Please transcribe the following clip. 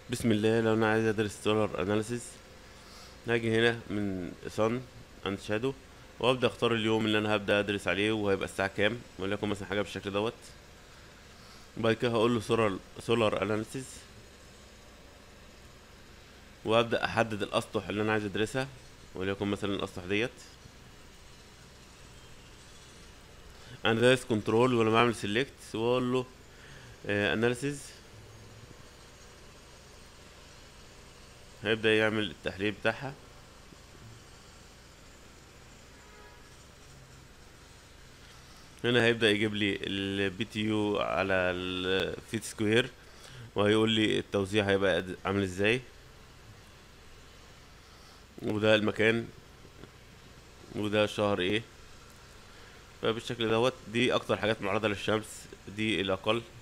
بسم الله لو انا عايز ادرس سولار اناليسيس هاجي هنا من سن اند شادو وابدا اختار اليوم اللي انا هبدا ادرس عليه وهيبقى الساعه كام وليكن مثلا حاجه بالشكل دوت بعد كده هقول له سولار سولار اناليسيس وابدا احدد الاسطح اللي انا عايز ادرسها وليكن مثلا الاسطح ديت انا دايس كنترول وانا بعمل سيلكت واقول له اناليسيز هيبدا يعمل التحليل بتاعها هنا هيبدا يجيب لي البي تي يو على الفيت سكوير وهيقول لي التوزيع هيبقى قد- عامل ازاي وده المكان وده شهر ايه فبالشكل دوت دي اكتر حاجات معرضة للشمس دي الاقل